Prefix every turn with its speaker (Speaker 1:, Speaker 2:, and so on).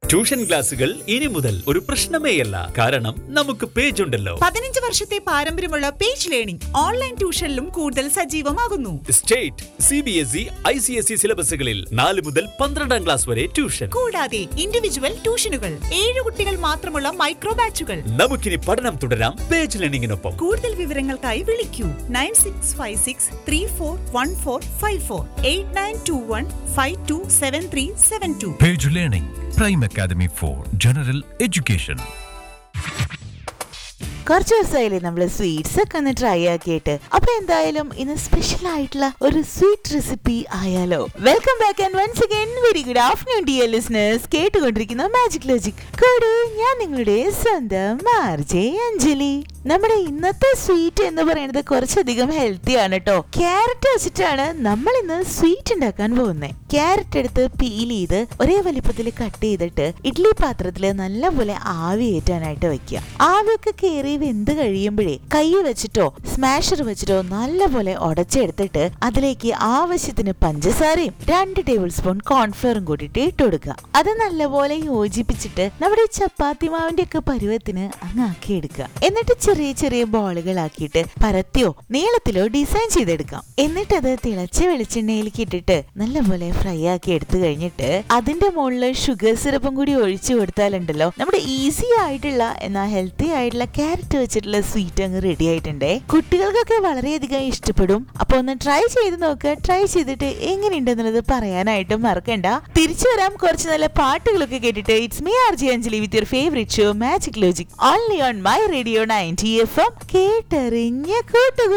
Speaker 1: Tuition ക്ലാസുകൾ ഇനി മുതൽ ഒരു പ്രശ്നമേയല്ല കാരണം നമുക്ക് പേജ് ഉണ്ടല്ലോ
Speaker 2: പതിനഞ്ച് വർഷത്തെ പാരമ്പര്യമുള്ള പേജ് ലേണിംഗ് ഓൺലൈൻ ട്യൂഷനിലും കൂടുതൽ സജീവമാകുന്നു
Speaker 1: state C B S E I C S E സിലബസുകളിൽ നാല് മുതൽ പന്ത്രണ്ടാം ക്ലാസ് വരെ ട്യൂഷൻ
Speaker 2: കൂടാതെ ഇൻഡിവിജ്വൽ ട്യൂഷനുകൾ ഏഴ് കുട്ടികൾ മാത്രമുള്ള മൈക്രോ ബാച്ചുകൾ
Speaker 1: നമുക്കിനി പഠനം തുടരാം പേജ് ലേണിംഗിനൊപ്പം
Speaker 2: കൂടുതൽ വിവരങ്ങൾക്കായി വിളിക്കൂ nine six five six three four one four five four eight nine two one five two seven three seven two
Speaker 3: Page Learning, Prime Academy for General Education.
Speaker 4: കുറച്ച് ദിവസമായില്ലേ നമ്മൾ സ്വീറ്റ്സ് ഒക്കെ ഒന്ന് ട്രൈ ആക്കിയിട്ട് അപ്പൊ എന്തായാലും ഇന്ന് സ്പെഷ്യൽ ആയിട്ടുള്ള ഒരു സ്വീറ്റ് റെസിപ്പി ആയാലോ welcome back and once again very good afternoon dear listeners കേട്ടുകൊണ്ടിരിക്കുന്ന മാജിക് ലോജിക് കൂടെ ഞാൻ നിങ്ങളുടെ സ്വന്തം മാർജെ അഞ്ജലി നമ്മുടെ ഇന്നത്തെ സ്വീറ്റ് എന്ന് പറയുന്നത് കുറച്ചധികം ഹെൽത്തി ആണ് കേട്ടോ ക്യാരറ്റ് വെച്ചിട്ടാണ് നമ്മൾ ഇന്ന് സ്വീറ്റ് ഉണ്ടാക്കാൻ പോകുന്നത് ക്യാരറ്റ് എടുത്ത് പീൽ ചെയ്ത് ഒരേ വലിപ്പത്തിൽ കട്ട് ചെയ്തിട്ട് ഇഡ്ഡലി പാത്രത്തിൽ നല്ലപോലെ ആവി ഏറ്റാനായിട്ട് വെക്കുക ആവിയൊക്കെ കയറി വെന്ത് കഴിയുമ്പോഴേ കൈ വെച്ചിട്ടോ സ്മാഷർ വെച്ചിട്ടോ നല്ലപോലെ ഉടച്ചെടുത്തിട്ട് അതിലേക്ക് ആവശ്യത്തിന് പഞ്ചസാരയും രണ്ട് ടേബിൾ സ്പൂൺ കോൺഫ്ലവറും കൂടിയിട്ട് ഇട്ട് കൊടുക്കുക അത് നല്ലപോലെ യോജിപ്പിച്ചിട്ട് നമ്മുടെ ചപ്പാത്തി മാവിന്റെ ഒക്കെ പരുവത്തിന് അങ്ങ് ആക്കിയെടുക്കുക എന്നിട്ട് ചെറിയ ചെറിയ ബോളുകളാക്കിയിട്ട് പരത്തിയോ നീളത്തിലോ ഡിസൈൻ ചെയ്തെടുക്കാം എന്നിട്ട് അത് തിളച്ച വെളിച്ചെണ്ണയിലേക്ക് ഇട്ടിട്ട് നല്ലപോലെ ഫ്രൈ ആക്കി എടുത്തു കഴിഞ്ഞിട്ട് അതിന്റെ മുകളിൽ ഷുഗർ സിറപ്പും കൂടി ഒഴിച്ചു കൊടുത്താലുണ്ടല്ലോ നമ്മുടെ ഈസി ആയിട്ടുള്ള എന്നാൽ ഹെൽത്തി ആയിട്ടുള്ള ക്യാരറ്റ് വെച്ചിട്ടുള്ള സ്വീറ്റ് അങ്ങ് റെഡി ആയിട്ടുണ്ടേ കുട്ടികൾക്കൊക്കെ വളരെയധികം ഇഷ്ടപ്പെടും അപ്പൊ ഒന്ന് ട്രൈ ചെയ്ത് നോക്കുക ട്രൈ ചെയ്തിട്ട് എങ്ങനെയുണ്ടെന്നുള്ളത് പറയാനായിട്ട് മറക്കണ്ട തിരിച്ചു വരാം കുറച്ച് നല്ല പാട്ടുകളൊക്കെ കേട്ടിട്ട് it's me R J Anjali with your favourite show magic logic only on my radio ninety F M കേട്ടറിഞ്ഞ കൂട്ടുക